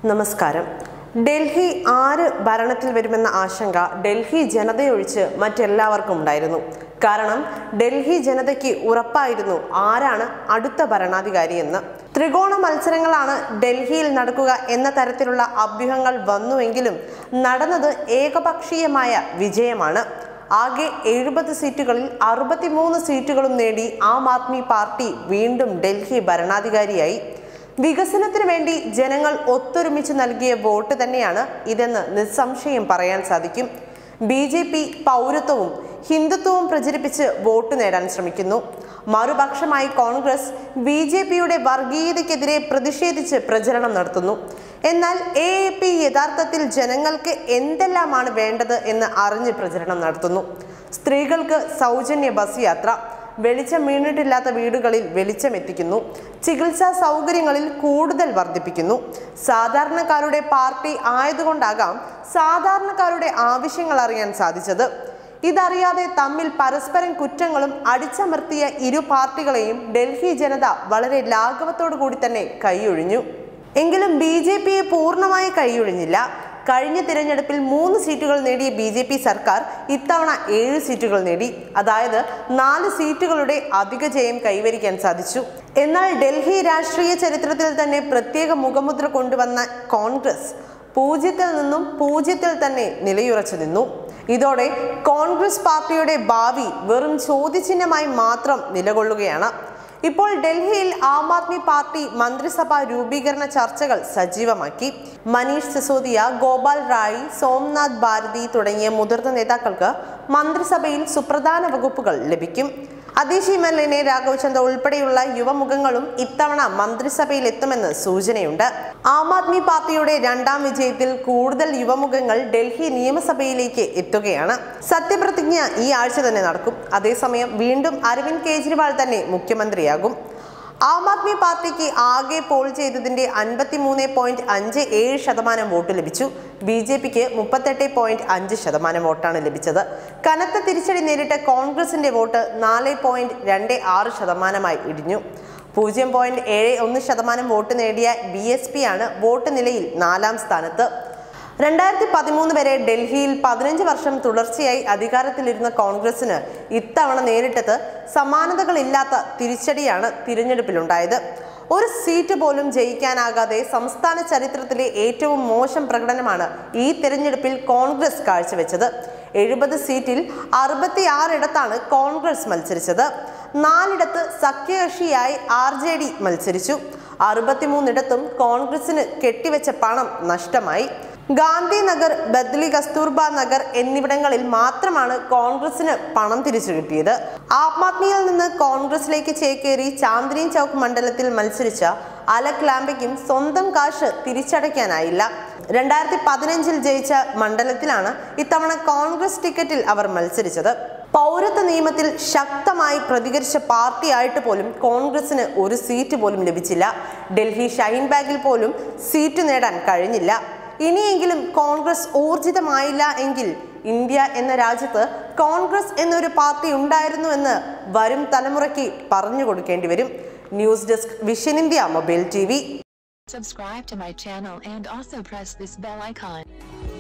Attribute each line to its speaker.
Speaker 1: നമസ്കാരം ഡൽഹി ആര് ഭരണത്തിൽ വരുമെന്ന ആശങ്ക ഡൽഹി ജനതയൊഴിച്ച് മറ്റെല്ലാവർക്കും ഉണ്ടായിരുന്നു കാരണം ഡൽഹി ജനതയ്ക്ക് ഉറപ്പായിരുന്നു ആരാണ് അടുത്ത ഭരണാധികാരി എന്ന് ത്രികോണ മത്സരങ്ങളാണ് ഡൽഹിയിൽ നടക്കുക എന്ന തരത്തിലുള്ള അഭ്യൂഹങ്ങൾ വന്നുവെങ്കിലും നടന്നത് ഏകപക്ഷീയമായ വിജയമാണ് ആകെ എഴുപത് സീറ്റുകളിൽ അറുപത്തിമൂന്ന് സീറ്റുകളും നേടി ആം ആദ്മി പാർട്ടി വീണ്ടും ഡൽഹി ഭരണാധികാരിയായി വികസനത്തിന് വേണ്ടി ജനങ്ങൾ ഒത്തൊരുമിച്ച് നൽകിയ വോട്ട് തന്നെയാണ് ഇതെന്ന് നിസ്സംശയം പറയാൻ സാധിക്കും ബി ജെ പി പൗരത്വവും ഹിന്ദുത്വവും പ്രചരിപ്പിച്ച് വോട്ട് നേടാൻ ശ്രമിക്കുന്നു മറുപക്ഷമായി കോൺഗ്രസ് ബി ജെ പിയുടെ വർഗീയതയ്ക്കെതിരെ പ്രതിഷേധിച്ച് പ്രചരണം നടത്തുന്നു എന്നാൽ എ എ പി യഥാർത്ഥത്തിൽ ജനങ്ങൾക്ക് എന്തെല്ലാമാണ് വേണ്ടത് എന്ന് അറിഞ്ഞ് പ്രചരണം നടത്തുന്നു സ്ത്രീകൾക്ക് സൗജന്യ ബസ് യാത്ര വെളിച്ചം വീണിട്ടില്ലാത്ത വീടുകളിൽ വെളിച്ചം എത്തിക്കുന്നു ചികിത്സാ സൗകര്യങ്ങളിൽ കൂടുതൽ വർദ്ധിപ്പിക്കുന്നു സാധാരണക്കാരുടെ പാർട്ടി ആയതുകൊണ്ടാകാം സാധാരണക്കാരുടെ ആവശ്യങ്ങൾ അറിയാൻ സാധിച്ചത് ഇതറിയാതെ തമ്മിൽ പരസ്പരം കുറ്റങ്ങളും അടിച്ചമർത്തിയ ഇരു പാർട്ടികളെയും ഡൽഹി ജനത വളരെ ലാഘവത്തോടു കൂടി തന്നെ കൈയൊഴിഞ്ഞു എങ്കിലും ബി ജെ പിയെ പൂർണ്ണമായി കൈയൊഴിഞ്ഞില്ല കഴിഞ്ഞ തിരഞ്ഞെടുപ്പിൽ മൂന്ന് സീറ്റുകൾ നേടിയ ബി ജെ പി സർക്കാർ ഇത്തവണ ഏഴ് സീറ്റുകൾ നേടി അതായത് നാല് സീറ്റുകളുടെ അധിക ജയം കൈവരിക്കാൻ സാധിച്ചു എന്നാൽ ഡൽഹി രാഷ്ട്രീയ ചരിത്രത്തിൽ തന്നെ പ്രത്യേക മുഖമുദ്ര കൊണ്ടുവന്ന കോൺഗ്രസ് പൂജ്യത്തിൽ നിന്നും പൂജ്യത്തിൽ തന്നെ നിലയുറച്ചു നിന്നു ഇതോടെ കോൺഗ്രസ് പാർട്ടിയുടെ ഭാവി വെറും ചോദ്യചിഹ്നമായി മാത്രം നിലകൊള്ളുകയാണ് ഇപ്പോൾ ഡൽഹിയിൽ ആം ആദ്മി പാർട്ടി മന്ത്രിസഭാ രൂപീകരണ ചർച്ചകൾ സജീവമാക്കി മനീഷ് സിസോദിയ ഗോപാൽ റായ് സോംനാഥ് ഭാരതി തുടങ്ങിയ മുതിർന്ന നേതാക്കൾക്ക് മന്ത്രിസഭയിൽ സുപ്രധാന വകുപ്പുകൾ ലഭിക്കും അതീഷ് മല്ലിനെ രാഘവ് ചന്ദ ഉൾപ്പെടെയുള്ള യുവമുഖങ്ങളും ഇത്തവണ മന്ത്രിസഭയിൽ എത്തുമെന്ന് സൂചനയുണ്ട് ആം ആദ്മി പാർട്ടിയുടെ രണ്ടാം വിജയത്തിൽ കൂടുതൽ യുവമുഖങ്ങൾ ഡൽഹി നിയമസഭയിലേക്ക് എത്തുകയാണ് സത്യപ്രതിജ്ഞ ഈ ആഴ്ച തന്നെ നടക്കും അതേസമയം വീണ്ടും അരവിന്ദ് കെജ്രിവാൾ തന്നെ മുഖ്യമന്ത്രിയാകും ആം ആദ്മി പാർട്ടിക്ക് ആകെ പോൾ ചെയ്തതിന്റെ അൻപത്തിമൂന്ന് പോയിന്റ് അഞ്ച് ഏഴ് ശതമാനം വോട്ട് ലഭിച്ചു ബി ജെ പിക്ക് മുപ്പത്തെട്ട് പോയിന്റ് അഞ്ച് ശതമാനം വോട്ടാണ് ലഭിച്ചത് കനത്ത തിരിച്ചടി നേരിട്ട കോൺഗ്രസിന്റെ വോട്ട് നാല് പോയിന്റ് രണ്ട് ആറ് ശതമാനമായി ഇടിഞ്ഞു പൂജ്യം പോയിന്റ് ഏഴ് ഒന്ന് ശതമാനം വോട്ട് നേടിയ ബി എസ് പി ആണ് വോട്ട് നിലയിൽ നാലാം സ്ഥാനത്ത് രണ്ടായിരത്തി പതിമൂന്ന് വരെ ഡൽഹിയിൽ പതിനഞ്ച് വർഷം തുടർച്ചയായി അധികാരത്തിലിരുന്ന കോൺഗ്രസിന് ഇത്തവണ നേരിട്ടത് സമാനതകളില്ലാത്ത തിരിച്ചടിയാണ് തിരഞ്ഞെടുപ്പിലുണ്ടായത് ഒരു സീറ്റ് പോലും ജയിക്കാനാകാതെ സംസ്ഥാന ചരിത്രത്തിലെ ഏറ്റവും മോശം പ്രകടനമാണ് ഈ തിരഞ്ഞെടുപ്പിൽ കോൺഗ്രസ് കാഴ്ചവെച്ചത് എഴുപത് സീറ്റിൽ അറുപത്തിയാറിടത്താണ് കോൺഗ്രസ് മത്സരിച്ചത് നാലിടത്ത് സഖ്യകക്ഷിയായി ആർ ജെ ഡി മത്സരിച്ചു അറുപത്തിമൂന്നിടത്തും കോൺഗ്രസിന് കെട്ടിവെച്ച പണം നഷ്ടമായി ഗാന്ധിനഗർ ബദ്ലി കസ്തൂർബ നഗർ എന്നിവിടങ്ങളിൽ മാത്രമാണ് കോൺഗ്രസിന് പണം തിരിച്ചു കിട്ടിയത് ആം ആദ്മിയിൽ നിന്ന് കോൺഗ്രസിലേക്ക് ചേക്കേറി ചാന്ദിനി ചൗക്ക് മണ്ഡലത്തിൽ മത്സരിച്ച അലക് ലാംബയ്ക്കും സ്വന്തം കാശ് തിരിച്ചടയ്ക്കാനായില്ല രണ്ടായിരത്തി പതിനഞ്ചിൽ ജയിച്ച മണ്ഡലത്തിലാണ് ഇത്തവണ കോൺഗ്രസ് ടിക്കറ്റിൽ അവർ മത്സരിച്ചത് പൗരത്വ നിയമത്തിൽ ശക്തമായി പ്രതികരിച്ച പാർട്ടിയായിട്ട് പോലും കോൺഗ്രസിന് ഒരു സീറ്റ് പോലും ലഭിച്ചില്ല ഡൽഹി ഷൈൻ ബാഗിൽ പോലും സീറ്റ് നേടാൻ കഴിഞ്ഞില്ല ഇനിയെങ്കിലും കോൺഗ്രസ് ഊർജിതമായില്ല എങ്കിൽ ഇന്ത്യ എന്ന രാജ്യത്ത് കോൺഗ്രസ് എന്നൊരു പാർട്ടി ഉണ്ടായിരുന്നു എന്ന് വരും തലമുറയ്ക്ക് പറഞ്ഞു കൊടുക്കേണ്ടി വരും news desk vision India mobile T
Speaker 2: Subscribe to my channel and also press this bell icon.